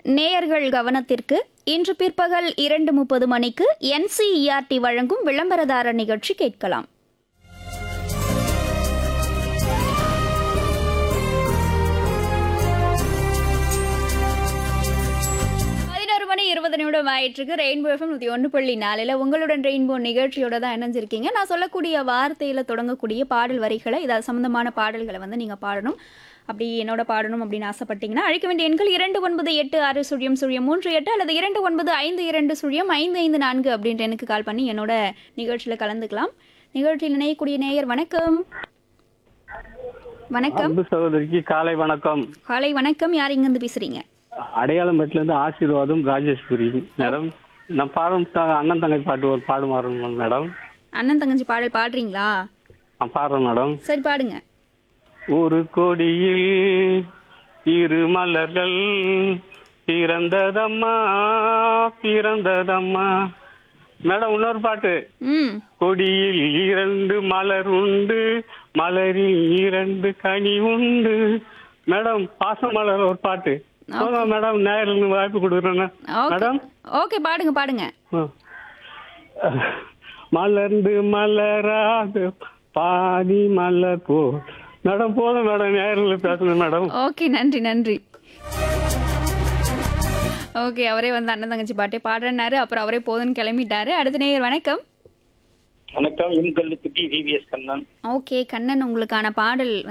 நேயர்கள் கவனத்திற்கு இன்று பிற்பகல் இரண்டு முப்பது மணிக்கு என்சிஇஆர்டி வழங்கும் விளம்பரதாரர் நிகழ்ச்சி கேட்கலாம் பதினோரு மணி இருபது நிமிடம் ஆயிட்டிருக்கு ரெயின்போ எஃப்எம் நூற்றி ஒன்று புள்ளி நாலில் உங்களுடன் ரெயின்போ நிகழ்ச்சியோட தான் இணைஞ்சிருக்கீங்க நான் சொல்லக்கூடிய வார்த்தையில் தொடங்கக்கூடிய பாடல் வரிகளை இதை சம்பந்தமான பாடல்களை வந்து நீங்கள் பாடணும் அப்படி என்னோட பாடணும் அப்படின்னு ஆசைப்பட்டீங்கன்னா அழைக்க வேண்டிய எண்கள் இரண்டு ஒன்பது எட்டு ஆறு சுழியம் சுழியம் மூன்று எட்டு அல்லது இரண்டு ஒன்பது ஐந்து இரண்டு சுழியம் ஐந்து ஐந்து நான்கு அப்படின்ட்டு எனக்கு கால் பண்ணி என்னோட நிகழ்ச்சியில் கலந்துக்கலாம் நிகழ்ச்சியில் இணையக்கூடிய நேயர் வணக்கம் வணக்கம் அன்பு சகோதரிக்கு காலை வணக்கம் காலை வணக்கம் யார் இங்கேருந்து பேசுறீங்க அடையாளம்பேட்டில இருந்து ஆசீர்வாதம் ராஜேஸ்வரி மேடம் நான் பாடும் த- அண்ணன் தங்கை பாட்டு ஒரு பாடுமாறு மேடம் அண்ணன் தங்கச்சி பாடல் பாடுறீங்களா நான் பாடுறேன் மேடம் சரி பாடுங்க ஒரு கொடியில் இரு மலர்கள் பிறந்ததம்மா பிறந்ததம்மா மேடம் இன்னொரு பாட்டு ம் கொடியில் இரண்டு மலர் உண்டு மலரில் இரண்டு கனி உண்டு மேடம் பாசமலர் ஒரு பாட்டு போதும் மேடம் நேரில் வாய்ப்பு கொடுக்குறேங்க ஓகே மேடம் ஓகே பாடுங்க பாடுங்க ஆ. மலர்ந்து மலராது பாதி மலர் போ மேடம் போதும் மேடம் நேரில் பேசணும் மேடம் ஓகே நன்றி நன்றி ஓகே அவரே வந்து அண்ணன் தங்கச்சி பாட்டே பாடுறேன்னாரு அப்புறம் அவரே போதுன்னு கிளம்பிட்டாரு அடுத்த நேயர் வணக்கம் வணக்கம் M Kallukutti VVS Kannan okay Kannan உங்களுக்கான பாடல்